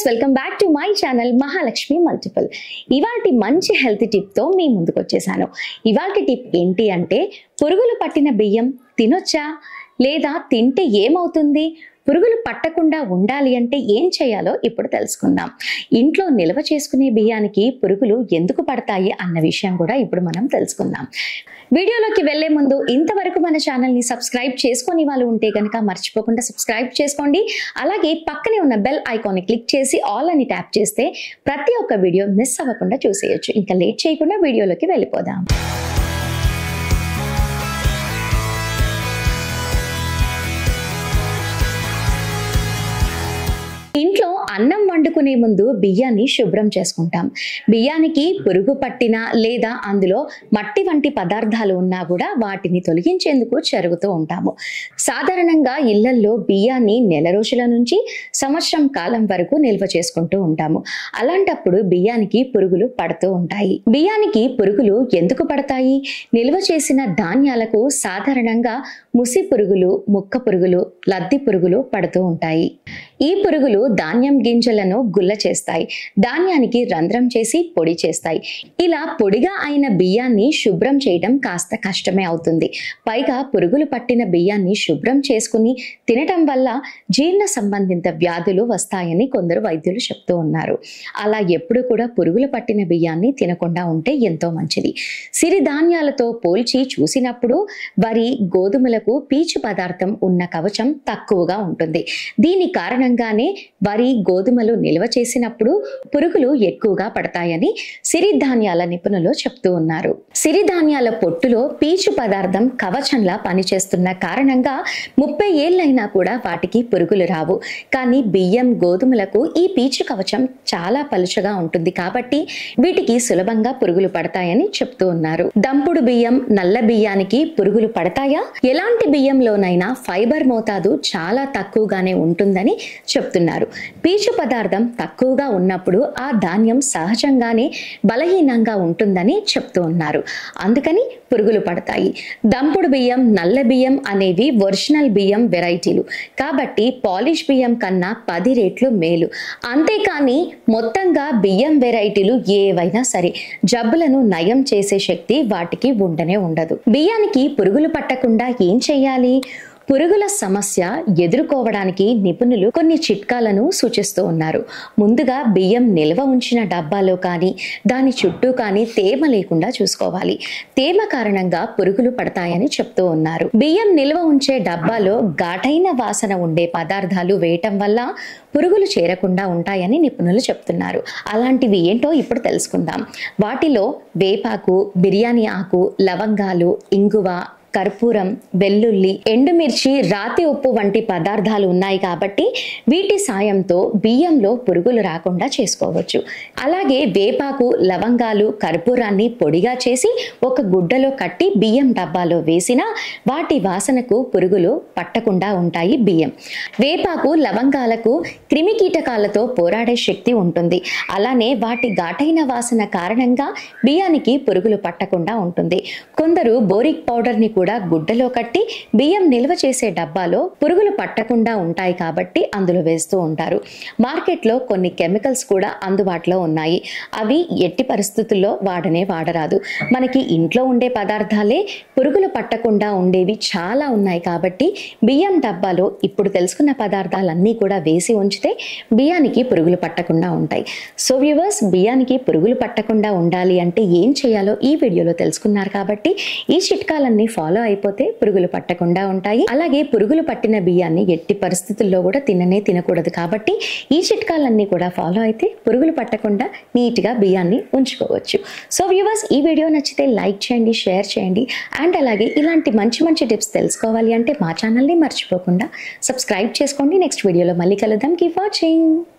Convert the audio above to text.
welcome back to my channel Mahalakshmi multiple ఇవాటి మంచి health tip తో మీ ముందుకు వచ్చేసాను ఇవాటి టిప్ ఏంటి అంటే పురుగులు పట్టిన బియ్యం తినొచ్చా లేదా తింటే ఏమవుతుంది పురుగులు పట్టకుండా ఉండాలి అంటే ఏం చేయాలో ఇప్పుడు తెలుసుకుందాం ఇంట్లో నిల్వ చేసుకునే బియ్యానికి పురుగులు ఎందుకు పడతాయి అన్న విషయం కూడా ఇప్పుడు మనం తెలుసుకుందాం వీడియోలోకి వెళ్లే ముందు ఇంతవరకు మన ఛానల్ని సబ్స్క్రైబ్ చేసుకొని వాళ్ళు ఉంటే కనుక మర్చిపోకుండా సబ్స్క్రైబ్ చేసుకోండి అలాగే పక్కనే ఉన్న బెల్ ఐకాన్ని క్లిక్ చేసి ఆల్ అని ట్యాప్ చేస్తే ప్రతి ఒక్క వీడియో మిస్ అవ్వకుండా చూసేయొచ్చు ఇంకా లేట్ చేయకుండా వీడియోలోకి వెళ్ళిపోదాం ఇంట్లో అన్నం వండుకునే ముందు బియ్యాన్ని శుభ్రం చేసుకుంటాం బియ్యానికి పురుగు పట్టిన లేదా అందులో మట్టి వంటి పదార్థాలు ఉన్నా కూడా వాటిని తొలగించేందుకు జరుగుతూ ఉంటాము సాధారణంగా ఇళ్లల్లో బియ్యాన్ని నెల రోజుల నుంచి సంవత్సరం కాలం వరకు నిల్వ చేసుకుంటూ ఉంటాము అలాంటప్పుడు బియ్యానికి పురుగులు పడుతూ ఉంటాయి బియ్యానికి పురుగులు ఎందుకు పడతాయి నిల్వ చేసిన ధాన్యాలకు సాధారణంగా ముసి పురుగులు ముక్క పురుగులు లద్ది పురుగులు పడుతూ ఉంటాయి ఈ పురుగులు ధాన్యం గింజలను గుల్ల చేస్తాయి ధాన్యానికి రంధ్రం చేసి పొడి చేస్తాయి ఇలా పొడిగా అయిన బియ్యాన్ని శుభ్రం చేయడం కాస్త కష్టమే అవుతుంది పైగా పురుగులు పట్టిన బియ్యాన్ని శుభ్రం చేసుకుని తినటం వల్ల జీర్ణ సంబంధిత వ్యాధులు వస్తాయని కొందరు వైద్యులు చెప్తూ ఉన్నారు అలా ఎప్పుడు కూడా పురుగులు పట్టిన బియ్యాన్ని తినకుండా ఉంటే ఎంతో మంచిది సిరిధాన్యాలతో పోల్చి చూసినప్పుడు వరి గోధుమలకు పీచు పదార్థం ఉన్న కవచం తక్కువగా ఉంటుంది దీని కారణంగానే వరి గోధుమలు నిల్వ చేసినప్పుడు పురుగులు ఎక్కువగా పడతాయని సిరిధాన్యాల నిపుణులు చెప్తూ ఉన్నారు సిరిధాన్యాల పొట్టులో పీచు పదార్థం కవచంలా పనిచేస్తున్న కారణంగా ముప్పై ఏళ్ళైనా కూడా వాటికి పురుగులు రావు కానీ బియ్యం గోధుమలకు ఈ పీచు కవచం చాలా పలుచగా ఉంటుంది కాబట్టి వీటికి సులభంగా పురుగులు పడతాయని చెప్తూ ఉన్నారు దంపుడు బియ్యం నల్ల బియ్యానికి పురుగులు పడతాయా ఎలాంటి బియ్యంలోనైనా ఫైబర్ మోతాదు చాలా తక్కువగానే ఉంటుందని చెప్తున్నారు పీచు పదార్థం తక్కువగా ఉన్నప్పుడు ఆ ధాన్యం సహజంగానే బలహీనంగా ఉంటుందని చెప్తూ ఉన్నారు అందుకని పురుగులు పడతాయి దంపుడు బియ్యం నల్ల బియ్యం అనేవి ఒరిజినల్ బియ్యం వెరైటీలు కాబట్టి పాలిష్ బియ్యం కన్నా పది రెట్లు మేలు అంతేకాని మొత్తంగా బియ్యం వెరైటీలు ఏవైనా సరే జబ్బులను నయం చేసే శక్తి వాటికి ఉండనే ఉండదు బియ్యానికి పురుగులు పట్టకుండా ఏం చెయ్యాలి పురుగుల సమస్య ఎదుర్కోవడానికి నిపుణులు కొన్ని చిట్కాలను సూచిస్తూ ఉన్నారు ముందుగా బియ్యం నిల్వ ఉంచిన డబ్బాలో కానీ దాని చుట్టూ కానీ తేమ లేకుండా చూసుకోవాలి తేమ కారణంగా పురుగులు పడతాయని చెప్తూ ఉన్నారు బియ్యం నిల్వ ఉంచే డబ్బాలో ఘాటైన వాసన ఉండే పదార్థాలు వేయటం వల్ల పురుగులు చేరకుండా ఉంటాయని నిపుణులు చెప్తున్నారు అలాంటివి ఏంటో ఇప్పుడు తెలుసుకుందాం వాటిలో వేపాకు బిర్యానీ ఆకు లవంగాలు ఇంగువ కర్పూరం వెల్లుల్లి ఎండుమిర్చి రాతి ఉప్పు వంటి పదార్థాలు ఉన్నాయి కాబట్టి వీటి సాయంతో బియ్యంలో పురుగులు రాకుండా చేసుకోవచ్చు అలాగే వేపాకు లవంగాలు కర్పూరాన్ని పొడిగా చేసి ఒక గుడ్డలో కట్టి బియ్యం డబ్బాలో వేసినా వాటి వాసనకు పురుగులు పట్టకుండా ఉంటాయి బియ్యం వేపాకు లవంగాలకు క్రిమి కీటకాలతో పోరాడే శక్తి ఉంటుంది అలానే వాటి ఘాటైన వాసన కారణంగా బియ్యానికి పురుగులు పట్టకుండా ఉంటుంది కొందరు బోరిక్ పౌడర్ని కూడా కూడా గుడ్డలో కట్టి బియ్యం నిల్వ చేసే డబ్బాలో పురుగులు పట్టకుండా ఉంటాయి కాబట్టి అందులో వేస్తూ ఉంటారు మార్కెట్లో కొన్ని కెమికల్స్ కూడా అందుబాటులో ఉన్నాయి అవి ఎట్టి పరిస్థితుల్లో వాడనే వాడరాదు మనకి ఇంట్లో ఉండే పదార్థాలే పురుగులు పట్టకుండా ఉండేవి చాలా ఉన్నాయి కాబట్టి బియ్యం డబ్బాలో ఇప్పుడు తెలుసుకున్న పదార్థాలన్నీ కూడా వేసి ఉంచితే బియ్యానికి పురుగులు పట్టకుండా ఉంటాయి సో వ్యూవర్స్ బియ్యానికి పురుగులు పట్టకుండా ఉండాలి అంటే ఏం చేయాలో ఈ వీడియోలో తెలుసుకున్నారు కాబట్టి ఈ చిట్కాలన్నీ ఫాలో అయిపోతే పురుగులు పట్టకుండా ఉంటాయి అలాగే పురుగులు పట్టిన బియ్యాన్ని ఎట్టి పరిస్థితుల్లో కూడా తిననే తినకూడదు కాబట్టి ఈ చిట్కాలన్నీ కూడా ఫాలో అయితే పురుగులు పట్టకుండా నీట్గా బియ్యాన్ని ఉంచుకోవచ్చు సో వ్యూవర్స్ ఈ వీడియో నచ్చితే లైక్ చేయండి షేర్ చేయండి అండ్ అలాగే ఇలాంటి మంచి మంచి టిప్స్ తెలుసుకోవాలి అంటే మా ఛానల్ని మర్చిపోకుండా సబ్స్క్రైబ్ చేసుకోండి నెక్స్ట్ వీడియోలో మళ్ళీ కలుద్దాం కీప్ వాచింగ్